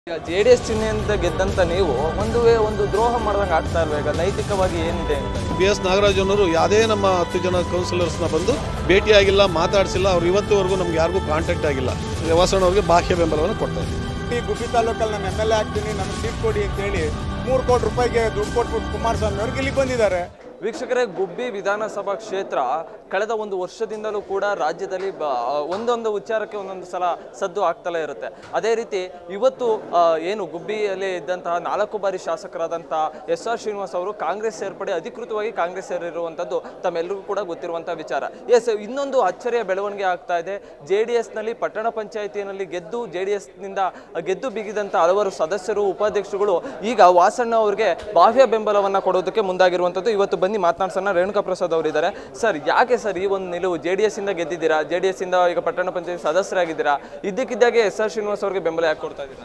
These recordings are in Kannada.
ಈಗ ಜೆ ಡಿ ಎಸ್ ಚಿಹ್ನೆಯಿಂದ ಗೆದ್ದಂತ ನೀವು ಒಂದು ವೇ ಒಂದು ದ್ರೋಹ ಮಾಡ್ದಂಗೆ ಆಗ್ತಾ ಇಲ್ವಾ ಈಗ ನೈತಿಕವಾಗಿ ಏನಿದೆ ಅಂತ ಬಿ ಎಸ್ ನಾಗರಾಜ್ ಅನ್ನೋರು ಯಾವುದೇ ನಮ್ಮ ಹತ್ತು ಜನ ಕೌನ್ಸಿಲರ್ಸ್ನ ಬಂದು ಭೇಟಿಯಾಗಿಲ್ಲ ಮಾತಾಡಿಸಿಲ್ಲ ಅವ್ರು ಇವತ್ತುವರೆಗೂ ನಮ್ಗೆ ಯಾರಿಗೂ ಕಾಂಟ್ಯಾಕ್ಟ್ ಆಗಿಲ್ಲ ವಾಸಣ್ಣ ಅವ್ರಿಗೆ ಬಾಹ್ಯ ಬೆಂಬಲವನ್ನು ಕೊಡ್ತಾ ಇದ್ದೀವಿ ಈ ಗುಬ್ಬಿ ತಾಲೂಕಲ್ಲಿ ನಾನು ಎಮ್ ಎಲ್ ಎ ಆಗ್ತೀನಿ ನನಗೆ ಸೀಟ್ ಕೊಡಿ ಅಂತ ಹೇಳಿ ಮೂರು ಕೋಟಿ ರೂಪಾಯಿಗೆ ದುಡ್ಡು ಕೊಟ್ಬಿಟ್ಟು ಕುಮಾರಸ್ವಾಮಿ ಅವ್ರಿಗೆ ಇಲ್ಲಿಗೆ ಬಂದಿದ್ದಾರೆ ವೀಕ್ಷಕರೇ ಗುಬ್ಬಿ ವಿಧಾನಸಭಾ ಕ್ಷೇತ್ರ ಕಳೆದ ಒಂದು ವರ್ಷದಿಂದಲೂ ಕೂಡ ರಾಜ್ಯದಲ್ಲಿ ಬ ಒಂದೊಂದು ಉಚ್ಚಾರಕ್ಕೆ ಒಂದೊಂದು ಸಲ ಸದ್ದು ಆಗ್ತಲೇ ಇರುತ್ತೆ ಅದೇ ರೀತಿ ಇವತ್ತು ಆ, ಏನು ಗುಬ್ಬಿಯಲ್ಲಿ ಇದ್ದಂತಹ ನಾಲ್ಕು ಬಾರಿ ಶಾಸಕರಾದಂತಹ ಎಸ್ ಆರ್ ಶ್ರೀನಿವಾಸ್ ಅವರು ಕಾಂಗ್ರೆಸ್ ಸೇರ್ಪಡೆ ಅಧಿಕೃತವಾಗಿ ಕಾಂಗ್ರೆಸ್ ಸೇರಿರುವಂಥದ್ದು ತಮ್ಮೆಲ್ಲರಿಗೂ ಕೂಡ ಗೊತ್ತಿರುವಂಥ ವಿಚಾರ ಎಸ್ ಇನ್ನೊಂದು ಅಚ್ಚರಿಯ ಬೆಳವಣಿಗೆ ಆಗ್ತಾ ಇದೆ ಜೆ ಡಿ ಎಸ್ನಲ್ಲಿ ಪಟ್ಟಣ ಪಂಚಾಯಿತಿಯಲ್ಲಿ ಗೆದ್ದು ಜೆ ಡಿ ಎಸ್ನಿಂದ ಗೆದ್ದು ಬಿಗಿದಂಥ ಹಲವಾರು ಸದಸ್ಯರು ಉಪಾಧ್ಯಕ್ಷರುಗಳು ಈಗ ವಾಸಣ್ಣ ಅವರಿಗೆ ಬಾಹ್ಯ ಬೆಂಬಲವನ್ನು ಕೊಡೋದಕ್ಕೆ ಮುಂದಾಗಿರುವಂಥದ್ದು ಇವತ್ತು ಬನ್ನಿ ಮಾತನಾಡ್ಸೋಣ ರೇಣುಕಾ ಪ್ರಸಾದ್ ಅವರಿದ್ದಾರೆ ಸರ್ ಯಾಕೆ ಸರ್ ಈ ಒಂದು ನಿಲುವು ಜೆ ಡಿ ಎಸ್ ಇಂದ ಗೆದ್ದಿದ್ದೀರಾ ಜೆ ಡಿ ಎಸ್ ಇಂದ ಈಗ ಪಟ್ಟಣ ಪಂಚಾಯತ್ ಸದಸ್ಯರಾಗಿದ್ದೀರಾ ಇದ್ದಕ್ಕಿದ್ದಾಗೆ ಎಸ್ ಆರ್ ಶ್ರೀನಿವಾಸ್ ಅವರಿಗೆ ಬೆಂಬಲ ಯಾಕೆ ಕೊಡ್ತಾ ಇದ್ದೀರಾ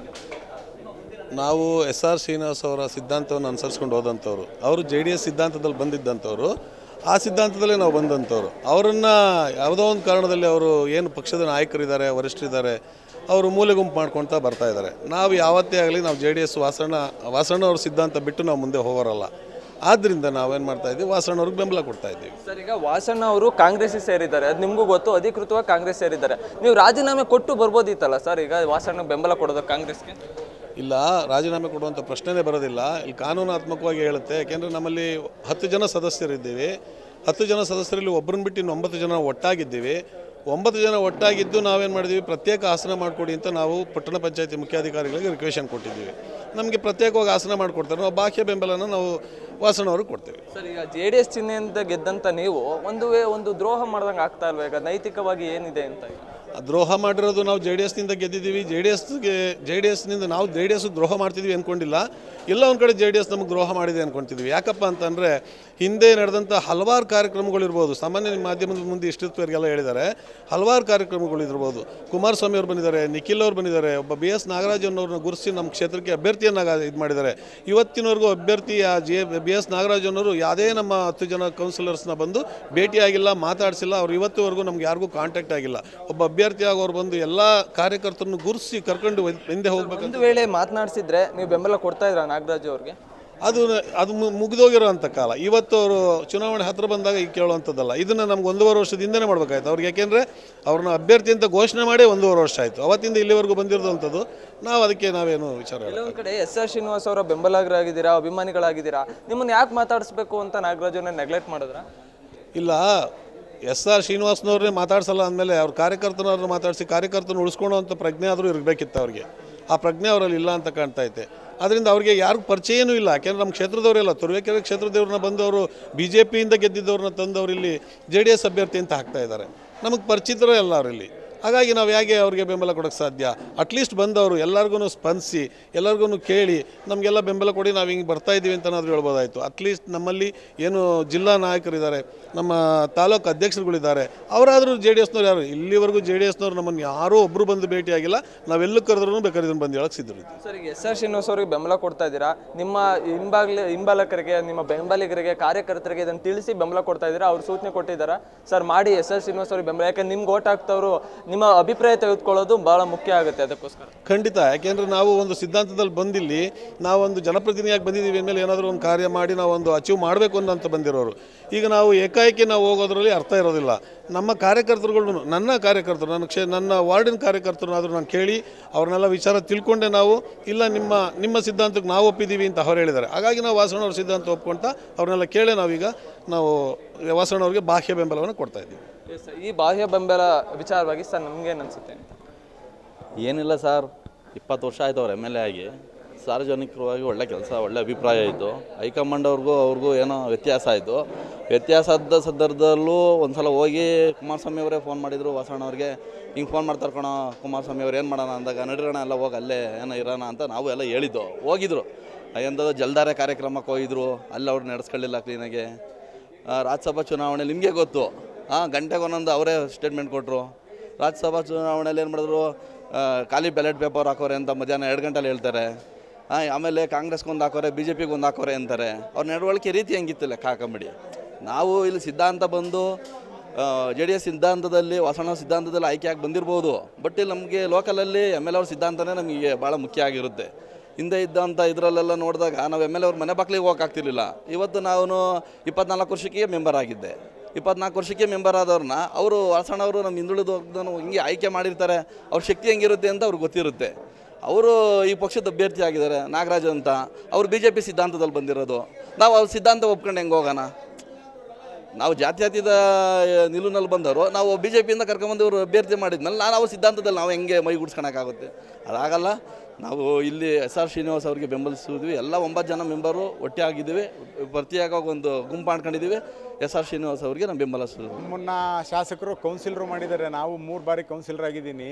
ನಾವು ಎಸ್ ಆರ್ ಶ್ರೀನಿವಾಸ್ ಅವರ ಸಿದ್ಧಾಂತವನ್ನು ಅನುಸರಿಸ್ಕೊಂಡು ಹೋದಂಥವ್ರು ಅವರು ಜೆ ಡಿ ಎಸ್ ಸಿದ್ಧಾಂತದಲ್ಲಿ ಬಂದಿದ್ದಂಥವ್ರು ಆ ಸಿದ್ಧಾಂತದಲ್ಲೇ ನಾವು ಬಂದಂಥವ್ರು ಅವರನ್ನು ಯಾವುದೋ ಒಂದು ಕಾರಣದಲ್ಲಿ ಅವರು ಏನು ಪಕ್ಷದ ನಾಯಕರಿದ್ದಾರೆ ವರಿಷ್ಠರಿದ್ದಾರೆ ಅವರು ಮೂಲೆ ಗುಂಪು ಮಾಡ್ಕೊಳ್ತಾ ಬರ್ತಾ ಇದ್ದಾರೆ ನಾವು ಯಾವತ್ತೇ ಆಗಲಿ ನಾವು ಜೆ ಡಿ ಎಸ್ ವಾಸಣ್ಣ ವಾಸಣ್ಣ ಅವ್ರ ಸಿದ್ಧಾಂತ ಬಿಟ್ಟು ನಾವು ಮುಂದೆ ಹೋಗೋರಲ್ಲ ಆದ್ದರಿಂದ ನಾವೇನು ಮಾಡ್ತಾ ಇದ್ದೀವಿ ವಾಸಣ್ಣ ಅವ್ರಿಗೆ ಬೆಂಬಲ ಕೊಡ್ತಾ ಇದ್ದೀವಿ ಸರ್ ಈಗ ವಾಸಣ್ಣ ಅವರು ಕಾಂಗ್ರೆಸ್ ಸೇರಿದ್ದಾರೆ ಅದು ನಿಮಗೂ ಗೊತ್ತು ಅಧಿಕೃತವಾಗಿ ಕಾಂಗ್ರೆಸ್ ಸೇರಿದ್ದಾರೆ ನೀವು ರಾಜೀನಾಮೆ ಕೊಟ್ಟು ಬರ್ಬೋದಿತ್ತಲ್ಲ ಸರ್ ಈಗ ವಾಸಣ್ಣ ಬೆಂಬಲ ಕೊಡೋದು ಕಾಂಗ್ರೆಸ್ಗೆ ಇಲ್ಲ ರಾಜೀನಾಮೆ ಕೊಡುವಂಥ ಪ್ರಶ್ನೆನೇ ಬರೋದಿಲ್ಲ ಇಲ್ಲಿ ಕಾನೂನಾತ್ಮಕವಾಗಿ ಹೇಳುತ್ತೆ ಯಾಕೆಂದರೆ ನಮ್ಮಲ್ಲಿ ಹತ್ತು ಜನ ಸದಸ್ಯರಿದ್ದೀವಿ ಹತ್ತು ಜನ ಸದಸ್ಯರಲ್ಲಿ ಒಬ್ಬರನ್ನ ಬಿಟ್ಟು ಇನ್ನು ಒಂಬತ್ತು ಜನ ಒಟ್ಟಾಗಿದ್ದೀವಿ ಒಂಬತ್ತು ಜನ ಒಟ್ಟಾಗಿದ್ದು ನಾವೇನು ಮಾಡಿದ್ದೀವಿ ಪ್ರತ್ಯೇಕ ಆಸನ ಮಾಡಿಕೊಡಿ ಅಂತ ನಾವು ಪಟ್ಟಣ ಪಂಚಾಯತಿ ಮುಖ್ಯಾಧಿಕಾರಿಗಳಿಗೆ ರಿಕ್ವೆಷನ್ ಕೊಟ್ಟಿದ್ದೀವಿ ನಮಗೆ ಪ್ರತ್ಯೇಕವಾಗಿ ಆಸನ ಮಾಡಿಕೊಡ್ತಾರೆ ನಾವು ಬಾಹ್ಯ ಬೆಂಬಲನ ನಾವು ವಾಸನವ್ರಿಗೆ ಕೊಡ್ತೀವಿ ಸರ್ ಈಗ ಜೆ ಡಿ ಎಸ್ ಚಿಹ್ನೆಯಿಂದ ಗೆದ್ದಂತ ನೀವು ಒಂದು ವೇ ಒಂದು ದ್ರೋಹ ಮಾಡ್ದಂಗೆ ಆಗ್ತಾ ಇಲ್ವಾ ಈಗ ನೈತಿಕವಾಗಿ ಏನಿದೆ ಅಂತ ಈಗ ಆ ದ್ರೋಹ ಮಾಡಿರೋದು ನಾವು ಜೆ ಡಿ ಎಸ್ನಿಂದ ಗೆದ್ದಿದ್ದೀವಿ ಜೆ ಡಿ ಎಸ್ಗೆ ಜೆ ಡಿ ಎಸ್ನಿಂದ ನಾವು ಜೆ ಡಿ ಎಸ್ ದ್ರೋಹ ಮಾಡ್ತಿದ್ವಿ ಅಂದ್ಕೊಂಡಿಲ್ಲ ಎಲ್ಲ ಒಂದು ಕಡೆ ಜೆ ಡಿ ಎಸ್ ನಮಗೆ ದ್ರೋಹ ಮಾಡಿದೆ ಅಂದ್ಕೊಳ್ತಿದ್ವಿ ಯಾಕಪ್ಪ ಅಂತಂದರೆ ಹಿಂದೆ ನಡೆದಂಥ ಹಲವಾರು ಕಾರ್ಯಕ್ರಮಗಳಿರ್ಬೋದು ಸಾಮಾನ್ಯ ನಿಮ್ಮ ಮಾಧ್ಯಮದ ಮುಂದೆ ಇಷ್ಟೊತ್ತವರೆಗೆಲ್ಲ ಹೇಳಿದ್ದಾರೆ ಹಲವಾರು ಕಾರ್ಯಕ್ರಮಗಳಿರ್ಬೋದು ಕುಮಾರಸ್ವಾಮಿ ಅವ್ರು ಬಂದಿದ್ದಾರೆ ನಿಖಿಲ್ ಅವ್ರು ಬಂದಿದ್ದಾರೆ ಒಬ್ಬ ಬಿ ಎಸ್ ನಾಗರಾಜ್ ಅನ್ನೋರನ್ನ ಗುರುಸಿ ನಮ್ಮ ಕ್ಷೇತ್ರಕ್ಕೆ ಅಭ್ಯರ್ಥಿಯನ್ನಾಗ ಇದು ಮಾಡಿದ್ದಾರೆ ಇವತ್ತಿನವರೆಗೂ ಅಭ್ಯರ್ಥಿ ಆ ಜೆ ಬಿ ಎಸ್ ನಾಗರಾಜ್ ಅನ್ನೋರು ಯಾವುದೇ ನಮ್ಮ ಹತ್ತು ಜನ ಕೌನ್ಸಿಲರ್ಸ್ನ ಬಂದು ಭೇಟಿಯಾಗಿಲ್ಲ ಮಾತಾಡಿಸಿಲ್ಲ ಅವ್ರು ಇವತ್ತುವರೆಗೂ ನಮ್ಗೆ ಯಾರಿಗೂ ಕಾಂಟ್ಯಾಕ್ಟ್ ಆಗಿಲ್ಲ ಒಬ್ಬ ಅಭ್ಯರ್ಥಿ ಆಗೋರು ಬಂದು ಎಲ್ಲ ಕಾರ್ಯಕರ್ತರನ್ನು ಗುರುಸಿ ಕರ್ಕೊಂಡು ಹಿಂದೆ ಹೋಗ್ಬೇಕಂತ ಒಂದು ವೇಳೆ ಮಾತನಾಡಿಸಿದ್ರೆ ನೀವು ಬೆಂಬಲ ಕೊಡ್ತಾ ಇದ್ರ ನಾಗರಾಜು ಅವ್ರಿಗೆ ಅದು ಅದು ಮು- ಮುಗಿದೋಗಿರೋಂಥ ಕಾಲ ಇವತ್ತು ಅವರು ಚುನಾವಣೆ ಹತ್ರ ಬಂದಾಗ ಈಗ ಕೇಳುವಂಥದ್ದಲ್ಲ ಇದನ್ನು ನಮ್ಗೆ ಒಂದೂವರೆ ವರ್ಷದಿಂದನೇ ಮಾಡ್ಬೇಕಾಯ್ತು ಅವ್ರಿಗೆ ಯಾಕೆಂದರೆ ಅವ್ರನ್ನ ಅಭ್ಯರ್ಥಿ ಅಂತ ಘೋಷಣೆ ಮಾಡೇ ಒಂದೂವರೆ ವರ್ಷ ಆಯಿತು ಅವತ್ತಿಂದ ಇಲ್ಲಿವರೆಗೂ ಬಂದಿರೋದಂಥದ್ದು ನಾವು ಅದಕ್ಕೆ ನಾವೇನು ವಿಚಾರ ಇಲ್ಲ ಕೆಲವೊಂದು ಕಡೆ ಎಸ್ ಆರ್ ಶ್ರೀನಿವಾಸ್ ಅವರ ಬೆಂಬಲಗರಾಗಿದ್ದೀರಾ ಅಭಿಮಾನಿಗಳಾಗಿದ್ದೀರಾ ನಿಮ್ಮನ್ನ ಯಾಕೆ ಮಾತಾಡಿಸ್ಬೇಕು ಅಂತ ನಾಗರಾಜನ್ನ ನೆಗ್ಲೆಕ್ಟ್ ಮಾಡಿದ್ರ ಇಲ್ಲ ಎಸ್ ಆರ್ ಶ್ರೀನಿವಾಸನವ್ರನ್ನೇ ಮಾತಾಡ್ಸಲ್ಲ ಅಂದಮೇಲೆ ಅವ್ರ ಕಾರ್ಯಕರ್ತನವ್ರನ್ನ ಮಾತಾಡಿಸಿ ಕಾರ್ಯಕರ್ತನ ಉಳಿಸ್ಕೊಳ್ಳೋವಂಥ ಪ್ರಜ್ಞೆ ಆದರೂ ಇರಬೇಕಿತ್ತು ಅವ್ರಿಗೆ ಆ ಪ್ರಜ್ಞೆ ಅವರಲ್ಲಿ ಇಲ್ಲ ಅಂತ ಕಾಣ್ತಾ ಐತೆ ಅದರಿಂದ ಅವ್ರಿಗೆ ಯಾರಿಗೂ ಪರಿಚಯನೂ ಇಲ್ಲ ಯಾಕೆಂದ್ರೆ ನಮ್ಮ ಕ್ಷೇತ್ರದವರೆಲ್ಲ ತುರುವೇಕೆರೆ ಕ್ಷೇತ್ರದವ್ರನ್ನ ಬಂದು ಅವರು ಬಿ ಜೆ ಪಿಯಿಂದ ಗೆದ್ದಿದ್ದವ್ರನ್ನ ತಂದು ಅವ್ರು ಇಲ್ಲಿ ಜೆ ಡಿ ಎಸ್ ಅಭ್ಯರ್ಥಿ ಅಂತ ಹಾಕ್ತಾ ಇದ್ದಾರೆ ನಮಗೆ ಪರಿಚಿತರೇ ಅಲ್ಲ ಅವರಲ್ಲಿ ಹಾಗಾಗಿ ನಾವು ಹೇಗೆ ಅವ್ರಿಗೆ ಬೆಂಬಲ ಕೊಡೋಕ್ಕೆ ಸಾಧ್ಯ ಅಟ್ಲೀಸ್ಟ್ ಬಂದವರು ಎಲ್ಲರಿಗೂ ಸ್ಪಂದಿಸಿ ಎಲ್ಲರಿಗೂ ಕೇಳಿ ನಮಗೆಲ್ಲ ಬೆಂಬಲ ಕೊಡಿ ನಾವು ಹಿಂಗೆ ಬರ್ತಾ ಇದ್ದೀವಿ ಅಂತನಾದರೂ ಹೇಳ್ಬೋದಾಯಿತು ಅಟ್ಲೀಸ್ಟ್ ನಮ್ಮಲ್ಲಿ ಏನು ಜಿಲ್ಲಾ ನಾಯಕರಿದ್ದಾರೆ ನಮ್ಮ ತಾಲೂಕು ಅಧ್ಯಕ್ಷರುಗಳಿದ್ದಾರೆ ಅವರಾದರೂ ಜೆ ಡಿ ಎಸ್ನವ್ರು ಯಾರು ಇಲ್ಲಿವರೆಗೂ ಜೆ ಡಿ ಎಸ್ನವ್ರು ನಮ್ಮನ್ನು ಯಾರೂ ಒಬ್ಬರು ಬಂದು ಭೇಟಿಯಾಗಿಲ್ಲ ನಾವೆಲ್ಲೂ ಕರೆದ್ರೂ ಬೇಕಾದ್ರೆ ಇದನ್ನು ಬಂದು ಹೇಳಕ್ಕೆ ಸಿದ್ಧರಿದ್ದೀವಿ ಸರ್ ಈಗ ಎಸ್ ಆರ್ ಶ್ರೀನಿವಾಸ್ ಅವರಿಗೆ ಬೆಂಬಲ ಕೊಡ್ತಾ ಇದ್ದೀರಾ ನಿಮ್ಮ ಹಿಂಬಾಗ್ಲಿ ಹಿಂಬಾಲಕರಿಗೆ ನಿಮ್ಮ ಬೆಂಬಲಿಗರಿಗೆ ಕಾರ್ಯಕರ್ತರಿಗೆ ಇದನ್ನು ತಿಳಿಸಿ ಬೆಂಬಲ ಕೊಡ್ತಾ ಇದ್ದೀರಾ ಅವ್ರು ಸೂಚನೆ ಕೊಟ್ಟಿದ್ದಾರಾ ಸರ್ ಮಾಡಿ ಎಸ್ ಆರ್ ಶ್ರೀನಿವಾಸ್ ಅವ್ರಿಗೆ ಬೆಂಬಲ ಯಾಕಂದ್ರೆ ನಿಮ್ಗೆ ಓಟ್ ಹಾಕ್ತವ್ರು ನಿಮ್ಮ ಅಭಿಪ್ರಾಯ ತೆಗೆದುಕೊಳ್ಳೋದು ಬಹಳ ಮುಖ್ಯ ಆಗುತ್ತೆ ಅದಕ್ಕೋಸ್ಕರ ಖಂಡಿತ ಯಾಕೆಂದರೆ ನಾವು ಒಂದು ಸಿದ್ಧಾಂತದಲ್ಲಿ ಬಂದಿಲ್ಲಿ ನಾವೊಂದು ಜನಪ್ರತಿನಿಧಿಯಾಗಿ ಬಂದಿದ್ದೀವಿ ಅಂದಮೇಲೆ ಏನಾದರೂ ಒಂದು ಕಾರ್ಯ ಮಾಡಿ ನಾವು ಒಂದು ಅಚೀವ್ ಮಾಡಬೇಕು ಅಂತ ಬಂದಿರೋರು ಈಗ ನಾವು ಏಕಾಏಕಿ ನಾವು ಹೋಗೋದ್ರಲ್ಲಿ ಅರ್ಥ ಇರೋದಿಲ್ಲ ನಮ್ಮ ಕಾರ್ಯಕರ್ತರುಗಳು ನನ್ನ ಕಾರ್ಯಕರ್ತರು ನನ್ನ ಕ್ಷೇ ನನ್ನ ವಾರ್ಡಿನ ಕಾರ್ಯಕರ್ತರನ್ನಾದರೂ ನಾನು ಕೇಳಿ ಅವ್ರನ್ನೆಲ್ಲ ವಿಚಾರ ತಿಳ್ಕೊಂಡೆ ನಾವು ಇಲ್ಲ ನಿಮ್ಮ ನಿಮ್ಮ ಸಿದ್ಧಾಂತಕ್ಕೆ ನಾವು ಒಪ್ಪಿದ್ದೀವಿ ಅಂತ ಅವ್ರು ಹೇಳಿದ್ದಾರೆ ಹಾಗಾಗಿ ನಾವು ವಾಸಣ್ಣವ್ರ ಸಿದ್ಧಾಂತ ಒಪ್ಕೊಂತ ಅವ್ರನ್ನೆಲ್ಲ ಕೇಳೇ ನಾವೀಗ ನಾವು ವಾಸಣ್ಣವ್ರಿಗೆ ಬಾಹ್ಯ ಬೆಂಬಲವನ್ನು ಕೊಡ್ತಾ ಇದ್ದೀವಿ ಎಸ್ ಈ ಬಾಹ್ಯ ಬೆಂಬಲ ವಿಚಾರವಾಗಿ ಸರ್ ನಮ್ಗೇನು ಅನ್ಸುತ್ತೆ ಅಂತ ಏನಿಲ್ಲ ಸರ್ ಇಪ್ಪತ್ತು ವರ್ಷ ಆಯ್ತು ಅವ್ರು ಎಮ್ ಎಲ್ ಎ ಆಗಿ ಸಾರ್ವಜನಿಕವಾಗಿ ಒಳ್ಳೆ ಕೆಲಸ ಒಳ್ಳೆ ಅಭಿಪ್ರಾಯ ಇತ್ತು ಹೈಕಮಾಂಡ್ ಅವ್ರಿಗೂ ಅವ್ರಿಗೂ ಏನೋ ವ್ಯತ್ಯಾಸ ಆಯಿತು ವ್ಯತ್ಯಾಸದ ಸಂದರ್ಭದಲ್ಲೂ ಒಂದು ಸಲ ಹೋಗಿ ಕುಮಾರಸ್ವಾಮಿ ಅವರೇ ಫೋನ್ ಮಾಡಿದರು ವಾಸಣ್ಣ ಅವ್ರಿಗೆ ಹಿಂಗೆ ಫೋನ್ ಮಾಡ್ತಾರೆ ಕಣೋ ಕುಮಾರಸ್ವಾಮಿ ಅವ್ರು ಏನು ಮಾಡೋಣ ಅಂದಾಗ ನಡಿರೋಣ ಎಲ್ಲ ಹೋಗಿ ಅಲ್ಲೇ ಏನೋ ಇರೋಣ ಅಂತ ನಾವು ಎಲ್ಲ ಹೇಳಿದ್ದು ಹೋಗಿದ್ರು ಎಂಥದ್ದು ಜಲ್ದಾರೆ ಕಾರ್ಯಕ್ರಮಕ್ಕೆ ಹೋಗಿದ್ರು ಅಲ್ಲಿ ಅವ್ರು ನಡೆಸ್ಕೊಳ್ಳಿಲ್ಲ ಕ್ಲೀನಾಗೆ ಆ, ರಾಜ್ಯಸಭಾ ಚುನಾವಣೆ ನಿಮಗೆ ಗೊತ್ತು ಹಾಂ ಗಂಟೆಗೆ ಒಂದೊಂದು ಅವರೇ ಸ್ಟೇಟ್ಮೆಂಟ್ ಕೊಟ್ಟರು ರಾಜ್ಯಸಭಾ ಚುನಾವಣೆಯಲ್ಲಿ ಏನು ಮಾಡಿದ್ರು ಆ, ಖಾಲಿ ಬ್ಯಾಲೆಟ್ ಪೇಪರ್ ಹಾಕೋರೆ ಅಂತ ಮಧ್ಯಾಹ್ನ ಎರಡು ಗಂಟೆಲಿ ಹೇಳ್ತಾರೆ ಹಾಂ ಆಮೇಲೆ ಕಾಂಗ್ರೆಸ್ಗೆ ಒಂದು ಹಾಕೋರೆ ಬಿ ಜೆ ಪಿಗೆ ಒಂದು ಹಾಕೋರೆ ಅಂತಾರೆ ಅವ್ರ ನಡವಳಿಕೆ ರೀತಿ ಹೆಂಗಿತ್ತು ಲೆಕ್ಕ ಹಾಕೊಂಬಿಡಿ ನಾವು ಇಲ್ಲಿ ಸಿದ್ಧಾಂತ ಬಂದು ಜೆ ಡಿ ಎಸ್ ಸಿದ್ಧಾಂತದಲ್ಲಿ ವಾಸಣ್ಣ ಸಿದ್ಧಾಂತದಲ್ಲಿ ಆಯ್ಕೆಯಾಗಿ ಬಂದಿರ್ಬೋದು ಬಟ್ ಇಲ್ಲಿ ನಮಗೆ ಲೋಕಲಲ್ಲಿ ಎಮ್ ಎಲ್ ಅವ್ರ ಸಿದ್ಧಾಂತನೇ ನಮಗೆ ಭಾಳ ಮುಖ್ಯ ಆಗಿರುತ್ತೆ ಹಿಂದೆ ಇದ್ದಂಥ ಇದರಲ್ಲೆಲ್ಲ ನೋಡಿದಾಗ ನಾವು ಎಮ್ ಎಲ್ ಅವ್ರ ಮನೆ ಬಾಗಿಲಿಗೆ ಹೋಗೋಕ್ಕಾಗ್ತಿರ್ಲಿಲ್ಲ ಇವತ್ತು ನಾನು ಇಪ್ಪತ್ನಾಲ್ಕು ವರ್ಷಕ್ಕೆ ಮೆಂಬರ್ ಆಗಿದ್ದೆ ಇಪ್ಪತ್ನಾಲ್ಕು ವರ್ಷಕ್ಕೆ ಮೆಂಬರ್ ಆದವ್ರನ್ನ ಅವರು ವಾಸಣ್ಣವರು ನಮ್ಮ ಹಿಂದುಳಿದ ವರ್ಗದನ್ನು ಹಿಂಗೆ ಆಯ್ಕೆ ಮಾಡಿರ್ತಾರೆ ಅವ್ರ ಶಕ್ತಿ ಹೆಂಗಿರುತ್ತೆ ಅಂತ ಅವ್ರಿಗೆ ಗೊತ್ತಿರುತ್ತೆ ಅವರು ಈ ಪಕ್ಷದ ಅಭ್ಯರ್ಥಿ ಆಗಿದ್ದಾರೆ ನಾಗರಾಜ್ ಅಂತ ಅವ್ರು ಬಿ ಜೆ ಪಿ ಸಿದ್ಧಾಂತದಲ್ಲಿ ಬಂದಿರೋದು ನಾವು ಅವ್ರ ಸಿದ್ಧಾಂತ ಒಪ್ಕೊಂಡು ಹೆಂಗೆ ಹೋಗೋಣ ನಾವು ಜಾತ್ಯತೀತ ನಿಲುವಿನಲ್ಲಿ ಬಂದವರು ನಾವು ಬಿ ಜೆ ಪಿಯಿಂದ ಕರ್ಕೊಂಬಂದು ಇವರು ಅಭ್ಯರ್ಥಿ ಮಾಡಿದ್ಮೇಲೆ ನಾನು ಅವ್ರ ಸಿದ್ಧಾಂತದಲ್ಲಿ ನಾವು ಹೆಂಗೆ ಮೈಗೂಡಿಸ್ಕೊಳಕ್ಕಾಗುತ್ತೆ ಅದಾಗಲ್ಲ ನಾವು ಇಲ್ಲಿ ಎಸ್ ಆರ್ ಶ್ರೀನಿವಾಸ್ ಅವರಿಗೆ ಬೆಂಬಲಿಸಿದ್ವಿ ಎಲ್ಲ ಒಂಬತ್ತು ಜನ ಮೆಂಬರು ಒಟ್ಟೆ ಆಗಿದ್ದೀವಿ ಪ್ರತಿಯಾಗಿ ಒಂದು ಗುಂಪು ಮಾಡ್ಕೊಂಡಿದ್ದೀವಿ ಎಸ್ ಆರ್ ಶ್ರೀನಿವಾಸ್ ಅವರಿಗೆ ನಾವು ಬೆಂಬಲಿಸಿದ್ವಿ ಮುನ್ನ ಶಾಸಕರು ಕೌನ್ಸಿಲರು ಮಾಡಿದ್ದಾರೆ ನಾವು ಮೂರು ಬಾರಿ ಕೌನ್ಸಿಲರ್ ಆಗಿದ್ದೀನಿ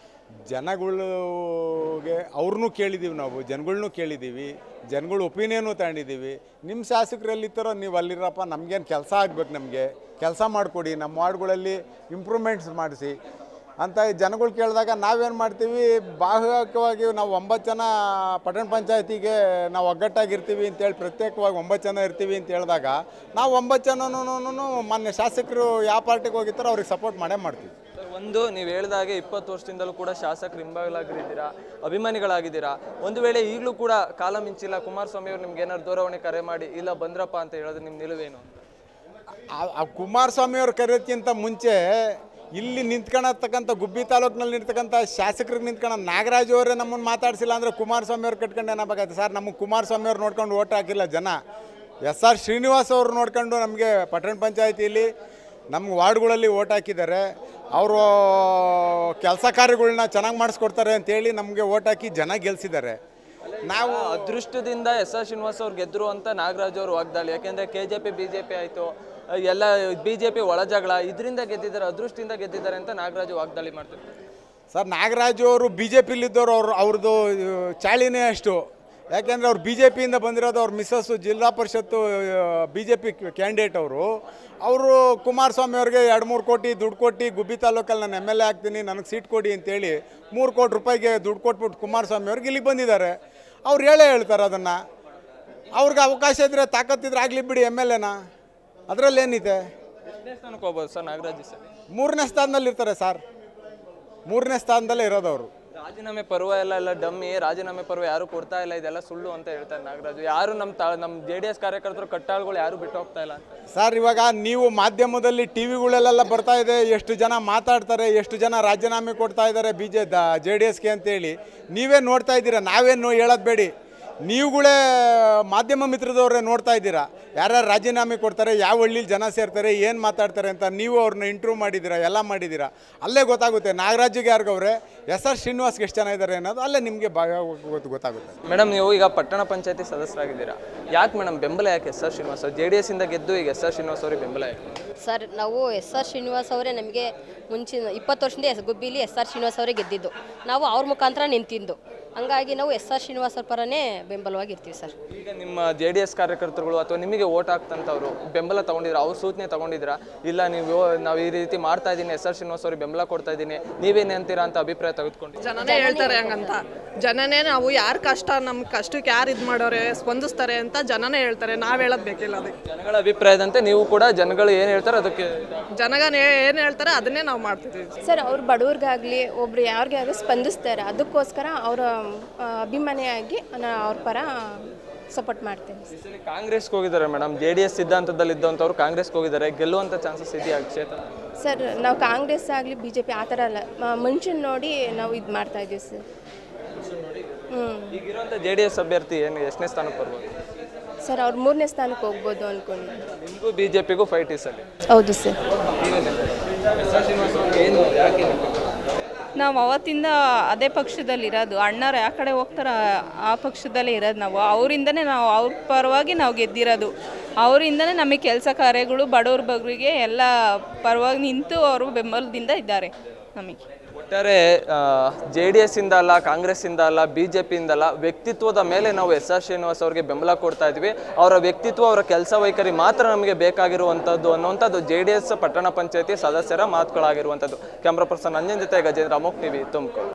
ಜನಗಳಿಗೆ ಅವ್ರನ್ನೂ ಕೇಳಿದ್ದೀವಿ ನಾವು ಜನಗಳ್ನೂ ಕೇಳಿದ್ದೀವಿ ಜನಗಳ ಒಪಿನಿಯನು ತಗೊಂಡಿದ್ದೀವಿ ನಿಮ್ಮ ಶಾಸಕರು ಎಲ್ಲಿತ್ತಾರೋ ನೀವು ಅಲ್ಲಿರಪ್ಪ ನಮಗೇನು ಕೆಲಸ ಆಗ್ಬೇಕು ನಮಗೆ ಕೆಲಸ ಮಾಡಿಕೊಡಿ ನಮ್ಮ ವಾರ್ಡ್ಗಳಲ್ಲಿ ಇಂಪ್ರೂವ್ಮೆಂಟ್ಸ್ ಮಾಡಿಸಿ ಅಂತ ಜನಗಳು ಕೇಳಿದಾಗ ನಾವೇನು ಮಾಡ್ತೀವಿ ಬಾಹ್ಯವಾಗಿ ನಾವು ಒಂಬತ್ತು ಜನ ಪಟ್ಟಣ ಪಂಚಾಯತಿಗೆ ನಾವು ಒಗ್ಗಟ್ಟಾಗಿರ್ತೀವಿ ಅಂತೇಳಿ ಪ್ರತ್ಯೇಕವಾಗಿ ಒಂಬತ್ತು ಜನ ಇರ್ತೀವಿ ಅಂತ ಹೇಳಿದಾಗ ನಾವು ಒಂಬತ್ತು ಜನನೂ ಮಾನ್ಯ ಶಾಸಕರು ಯಾವ ಪಾರ್ಟಿಗೆ ಹೋಗಿರ್ತಾರೋ ಅವ್ರಿಗೆ ಸಪೋರ್ಟ್ ಮಾಡೇ ಮಾಡ್ತೀವಿ ಸರ್ ಒಂದು ನೀವು ಹೇಳಿದಾಗೆ ಇಪ್ಪತ್ತು ವರ್ಷದಿಂದಲೂ ಕೂಡ ಶಾಸಕರು ಹಿಂಬಾಗಲಾಗಿದ್ದೀರಾ ಅಭಿಮಾನಿಗಳಾಗಿದ್ದೀರಾ ಒಂದು ವೇಳೆ ಈಗಲೂ ಕೂಡ ಕಾಲ ಮಿಂಚಿಲ್ಲ ಕುಮಾರಸ್ವಾಮಿ ಅವರು ನಿಮ್ಗೆ ಏನಾದ್ರು ದೂರವಾಣಿ ಕರೆ ಮಾಡಿ ಇಲ್ಲ ಬಂದ್ರಪ್ಪ ಅಂತ ಹೇಳಿದ್ರೆ ನಿಮ್ಮ ನಿಲುವೇನು ಆ- ಆ ಕುಮಾರಸ್ವಾಮಿ ಅವ್ರ ಕರೆಯೋಕ್ಕಿಂತ ಮುಂಚೆ ಇಲ್ಲಿ ನಿಂತ್ಕೊಳತಕ್ಕಂಥ ಗುಬ್ಬಿ ತಾಲೂಕಿನಲ್ಲಿ ನಿಂತ್ಕಂಥ ಶಾಸಕರಿಗೆ ನಿಂತ್ಕೊಳ್ಳೋ ನಾಗರಾಜ್ ಅವರೇ ನಮ್ಮನ್ನು ಮಾತಾಡ್ಸಿಲ್ಲ ಅಂದರೆ ಕುಮಾರಸ್ವಾಮಿ ಅವ್ರು ಕಟ್ಕೊಂಡು ಏನಾಗಬೇಕಾಯ್ತು ಸರ್ ನಮಗೆ ಕುಮಾರಸ್ವಾಮಿ ಅವ್ರು ನೋಡ್ಕೊಂಡು ಓಟ್ ಹಾಕಿಲ್ಲ ಜನ ಎಸ್ ಆರ್ ಶ್ರೀನಿವಾಸ್ ಅವ್ರು ನೋಡ್ಕೊಂಡು ನಮಗೆ ಪಟ್ಟಣ ಪಂಚಾಯತಿಯಲ್ಲಿ ನಮ್ಗೆ ವಾರ್ಡ್ಗಳಲ್ಲಿ ಓಟ್ ಹಾಕಿದ್ದಾರೆ ಅವರು ಕೆಲಸ ಕಾರ್ಯಗಳನ್ನ ಚೆನ್ನಾಗಿ ಮಾಡಿಸ್ಕೊಡ್ತಾರೆ ಅಂತೇಳಿ ನಮಗೆ ಓಟ್ ಹಾಕಿ ಜನ ಗೆಲ್ಸಿದ್ದಾರೆ ನಾವು ಅದೃಷ್ಟದಿಂದ ಎಸ್ ಆರ್ ಶ್ರೀನಿವಾಸ್ ಅವ್ರು ಗೆದ್ರು ಅಂತ ನಾಗರಾಜ್ ಅವರು ವಾಗ್ದಾಳಿ ಯಾಕೆಂದ್ರೆ K J P B J P ಆಯಿತು ಎಲ್ಲ ಬಿ ಜೆ ಪಿ ಒಳ ಜಗಳ ಇದರಿಂದ ಗೆದ್ದಿದ್ದಾರೆ ಅದೃಷ್ಟದಿಂದ ಗೆದ್ದಿದ್ದಾರೆ ಅಂತ ನಾಗರಾಜ್ ವಾಗ್ದಾಳಿ ಮಾಡ್ತಾರೆ ಸರ್ ನಾಗರಾಜು ಅವರು ಬಿ ಜೆ ಪಿಲಿದ್ದವರು ಅವ್ರು ಅವ್ರದ್ದು ಚಾಳಿನೇ ಅಷ್ಟು ಯಾಕೆಂದರೆ ಅವ್ರು ಬಿ ಜೆ ಪಿಯಿಂದ ಬಂದಿರೋದು ಅವ್ರ ಮಿಸ್ಸಸ್ಸು ಜಿಲ್ಲಾ ಪರಿಷತ್ತು ಬಿ ಜೆ ಪಿ ಕ್ಯಾಂಡಿಡೇಟ್ ಅವರು ಅವರು ಕುಮಾರಸ್ವಾಮಿ ಅವ್ರಿಗೆ ಎರಡು ಮೂರು ಕೋಟಿ ದುಡ್ಡು ಕೊಟ್ಟು ಗುಬ್ಬಿ ತಾಲೂಕಲ್ಲಿ ನಾನು ಎಮ್ ಎಲ್ ಎ ಆಗ್ತೀನಿ ನನಗೆ ಸೀಟ್ ಕೊಡಿ ಅಂತೇಳಿ ಮೂರು ಕೋಟಿ ರೂಪಾಯಿಗೆ ದುಡ್ಡು ಕೊಟ್ಬಿಟ್ಟು ಕುಮಾರಸ್ವಾಮಿ ಅವ್ರಿಗೆ ಇಲ್ಲಿಗೆ ಬಂದಿದ್ದಾರೆ ಅವ್ರು ಹೇಳೇ ಹೇಳ್ತಾರೆ ಅದನ್ನು ಅವ್ರಿಗೆ ಅವಕಾಶ ಇದ್ದರೆ ತಾಕತ್ತಿದ್ರೆ ಆಗಲಿ ಬಿಡಿ ಎಮ್ ಎಲ್ ಎನ ಅದರಲ್ಲೇನಿದೆ ಎಷ್ಟನೇ ಸ್ಥಾನಕ್ಕೆ ಹೋಗ್ಬೋದು ಸರ್ ನಾಗರಾಜ್ ಸರ್ ಮೂರನೇ ಸ್ಥಾನದಲ್ಲಿ ಇರ್ತಾರೆ ಸರ್ ಮೂರನೇ ಸ್ಥಾನದಲ್ಲೇ ಇರೋದು ಅವರು ರಾಜೀನಾಮೆ ಪರ್ವ ಎಲ್ಲ ಎಲ್ಲ ಡಮ್ಮಿ ರಾಜೀನಾಮೆ ಪರ್ವ ಯಾರು ಕೊಡ್ತಾ ಇಲ್ಲ ಇದೆಲ್ಲ ಸುಳ್ಳು ಅಂತ ಹೇಳ್ತಾರೆ ನಾಗರಾಜು ಯಾರು ನಮ್ಮ ತ ನಮ್ಮ ಜೆ ಡಿ ಎಸ್ ಕಾರ್ಯಕರ್ತರು ಕಟ್ಟಾಳುಗಳು ಯಾರು ಬಿಟ್ಟು ಹೋಗ್ತಾ ಇಲ್ಲ ಅಂತ ಸರ್ ಇವಾಗ ನೀವು ಮಾಧ್ಯಮದಲ್ಲಿ ಟಿ ವಿಗಳಲ್ಲೆಲ್ಲ ಬರ್ತಾ ಇದೆ ಎಷ್ಟು ಜನ ಮಾತಾಡ್ತಾರೆ ಎಷ್ಟು ಜನ ರಾಜೀನಾಮೆ ಕೊಡ್ತಾ ಇದ್ದಾರೆ ಬಿ ಜೆ ದ ಜೆ ಡಿ ಎಸ್ಗೆ ಅಂತೇಳಿ ನೀವೇ ನೋಡ್ತಾ ಇದ್ದೀರಾ ನಾವೇನು ಹೇಳೋದು ಬೇಡಿ ನೀವುಗಳೇ ಮಾಧ್ಯಮ ಮಿತ್ರದವ್ರೆ ನೋಡ್ತಾ ಇದ್ದೀರಾ ಯಾರ್ಯಾರು ರಾಜೀನಾಮೆ ಕೊಡ್ತಾರೆ ಯಾವ ಹಳ್ಳಿಲಿ ಜನ ಸೇರ್ತಾರೆ ಏನು ಮಾತಾಡ್ತಾರೆ ಅಂತ ನೀವು ಅವ್ರನ್ನ ಇಂಟ್ರ್ಯೂ ಮಾಡಿದ್ದೀರಾ ಎಲ್ಲ ಮಾಡಿದ್ದೀರಾ ಅಲ್ಲೇ ಗೊತ್ತಾಗುತ್ತೆ ನಾಗರಾಜಿಗೆ ಯಾರಿಗವ್ರೆ ಎಸ್ ಆರ್ ಶ್ರೀನಿವಾಸ್ಗೆ ಎಷ್ಟು ಜನ ಇದ್ದಾರೆ ಅನ್ನೋದು ಅಲ್ಲೇ ನಿಮಗೆ ಭಾಗ ಗೊತ್ತು- ಗೊತ್ತಾಗುತ್ತೆ ಮೇಡಮ್ ನೀವು ಈಗ ಪಟ್ಟಣ ಪಂಚಾಯತಿ ಸದಸ್ಯರಾಗಿದ್ದೀರಾ ಯಾಕೆ ಮೇಡಮ್ ಬೆಂಬಲ ಯಾಕೆ S R Srinivas J D S ಇಂದ ಗೆದ್ದು ಈಗ ಎಸ್ ಆರ್ ಶ್ರೀನಿವಾಸ್ ಅವರಿಗೆ ಬೆಂಬಲ ಯಾಕೆ ಸರ್ ನಾವು ಎಸ್ ಆರ್ ಶ್ರೀನಿವಾಸ್ ಅವರೇ ನಮಗೆ ಮುಂಚಿನ ಇಪ್ಪತ್ತು ವರ್ಷದಿಂದ ಎಸ್ ಗುಬ್ಬಿಲಿ ಎಸ್ ಆರ್ ಶ್ರೀನಿವಾಸ್ ಅವರೇ ಗೆದ್ದಿದ್ದು ನಾವು ಅವ್ರ ಮುಖಾಂತರ ನಿಂತಿದ್ದು ಹಂಗಾಗಿ ನಾವು ಎಸ್ ಆರ್ ಶ್ರೀನಿವಾಸ್ ಅವ್ರ ಪರನೇ ಬೆಂಬಲವಾಗಿರ್ತೀವಿ ಸರ್ ಈಗ ನಿಮ್ಮ ಜೆ ಡಿ ಎಸ್ ಕಾರ್ಯಕರ್ತರುಗಳು ಅಥವಾ ನಿಮಗೆ ಓಟ್ ಹಾಕ್ತಂಥವ್ರು ಬೆಂಬಲ ತಗೊಂಡಿದ್ರ ಅವ್ರ ಸೂಚನೆ ತಗೊಂಡಿದ್ರಾ ಇಲ್ಲ ನೀವು ನಾವು ಈ ರೀತಿ ಮಾಡ್ತಾ ಇದ್ದೀನಿ ಎಸ್ ಆರ್ ಶ್ರೀನಿವಾಸ್ ಅವ್ರಿಗೆ ಬೆಂಬಲ ಕೊಡ್ತಾ ಇದ್ದೀನಿ ನೀವೇನೇ ಅಂತೀರಾ ಅಂತ ಅಭಿಪ್ರಾಯ ತೆಗೆದುಕೊಂಡು ಜನನೇ ಹೇಳ್ತಾರೆ ಹಂಗಂತ ಜನನೇ ನಾವು ಯಾರ ಕಷ್ಟ ನಮ್ಮ ಕಷ್ಟಕ್ಕೆ ಯಾರು ಇದು ಮಾಡೋರೆ ಸ್ಪಂದಿಸ್ತಾರೆ ಅಂತ ಜನನೇ ಹೇಳ್ತಾರೆ ನಾವು ಹೇಳೋದು ಬೇಕಿಲ್ಲ ಅದಕ್ಕೆ ಜನಗಳ ಅಭಿಪ್ರಾಯದಂತೆ ನೀವು ಕೂಡ ಜನಗಳು ಏನು ಹೇಳ್ತಾರೆ ಅದಕ್ಕೆ ಜನಗನ ಏನು ಹೇಳ್ತಾರೆ ಅದನ್ನೇ ನಾವು ಮಾಡ್ತಿದ್ದೀವಿ ಸರ್ ಅವ್ರು ಬಡವ್ರಿಗಾಗಲಿ ಒಬ್ರು ಯಾರಿಗಾಗಲಿ ಸ್ಪಂದಿಸ್ತಾರೆ ಅದಕ್ಕೋಸ್ಕರ ಅವರ ಅಭಿಮಾನಿಯಾಗಿ ನಾನು ಅವ್ರ ಪರ ಸಪೋರ್ಟ್ ಮಾಡ್ತೇನೆ ಈ ಸಲ ಕಾಂಗ್ರೆಸ್ಗೆ ಹೋಗಿದ್ದಾರೆ ಮೇಡಮ್ ಜೆ ಡಿ ಎಸ್ ಸಿದ್ಧಾಂತದಲ್ಲಿ ಇದ್ದಂಥವ್ರು ಕಾಂಗ್ರೆಸ್ಗೆ ಹೋಗಿದ್ದಾರೆ ಗೆಲ್ಲುವಂಥ ಚಾನ್ಸಸ್ ಇದೆಯಾ ಕ್ಷೇತ್ರ ಸರ್ ನಾವು ಕಾಂಗ್ರೆಸ್ ಆಗಲಿ ಬಿ ಜೆ ಪಿ ಆ ಥರ ಅಲ್ಲ ಮುಂಚಿನ ನೋಡಿ ನಾವು ಇದು ಮಾಡ್ತಾ ಇದ್ದೀವಿ ಸರ್ ಹ್ಞೂ ಈಗಿರುವಂಥ ಜೆ ಡಿ ಎಸ್ ಅಭ್ಯರ್ಥಿ ಏನು ಎಷ್ಟನೇ ಸ್ಥಾನಕ್ಕೆ ಬರ್ಬೋದು ಸರ್ ಅವ್ರು ಮೂರನೇ ಸ್ಥಾನಕ್ಕೆ ಹೋಗ್ಬೋದು ಅಂದ್ಕೊಂಡಿದ್ದೀನಿ ನಿಮಗೂ ಬಿ ಜೆ ಪಿಗೂ ಫೈಟ್ ಈ ಸಲ ಹೌದು ಸರ್ ಎಸ್ ಆರ್ ಶ್ರೀನಿವಾಸ್ ಅವ್ರಿಗೆ ಏನು ಯಾಕೆ ನಾವು ಅವತ್ತಿಂದ ಅದೇ ಪಕ್ಷದಲ್ಲಿರೋದು ಅಣ್ಣರು ಯಾವ ಕಡೆ ಹೋಗ್ತಾರೋ ಆ ಪಕ್ಷದಲ್ಲೇ ಇರೋದು ನಾವು ಅವರಿಂದನೇ ನಾವು ಅವ್ರ ಪರವಾಗಿ ನಾವು ಗೆದ್ದಿರೋದು ಅವರಿಂದನೇ ನಮಗೆ ಕೆಲಸ ಕಾರ್ಯಗಳು ಬಡವ್ರ ಬಗ್ಗರಿಗೆ ಎಲ್ಲ ಪರವಾಗಿ ನಿಂತು ಅವರು ಬೆಂಬಲದಿಂದ ಇದ್ದಾರೆ ನಮಗೆ ಒಟ್ಟಾರೆ ಜೆ ಡಿ ಎಸ್ ಇಂದ ಅಲ್ಲ ಕಾಂಗ್ರೆಸ್ ಇಂದ ಅಲ್ಲ ಬಿ ಜೆ ಪಿಯಿಂದ ಅಲ್ಲ ವ್ಯಕ್ತಿತ್ವದ ಮೇಲೆ ನಾವು ಎಸ್ ಆರ್ ಶ್ರೀನಿವಾಸ್ ಅವರಿಗೆ ಬೆಂಬಲ ಕೊಡ್ತಾ ಇದ್ವಿ ಅವರ ವ್ಯಕ್ತಿತ್ವ ಅವರ ಕೆಲಸ ವೈಖರಿ ಮಾತ್ರ ನಮಗೆ ಬೇಕಾಗಿರುವಂಥದ್ದು ಅನ್ನುವಂಥದ್ದು ಜೆ ಡಿ ಎಸ್ ಪಟ್ಟಣ ಪಂಚಾಯತಿ ಸದಸ್ಯರ ಮಾತುಗಳಾಗಿರುವಂಥದ್ದು ಕ್ಯಾಮ್ರಾ ಪರ್ಸನ್ ಅಂಜನ್ ಜೊತೆ ಗಜೇಂದ್ರ ಅಮೋಕ್ ಟಿವಿ ತುಮಕೂರು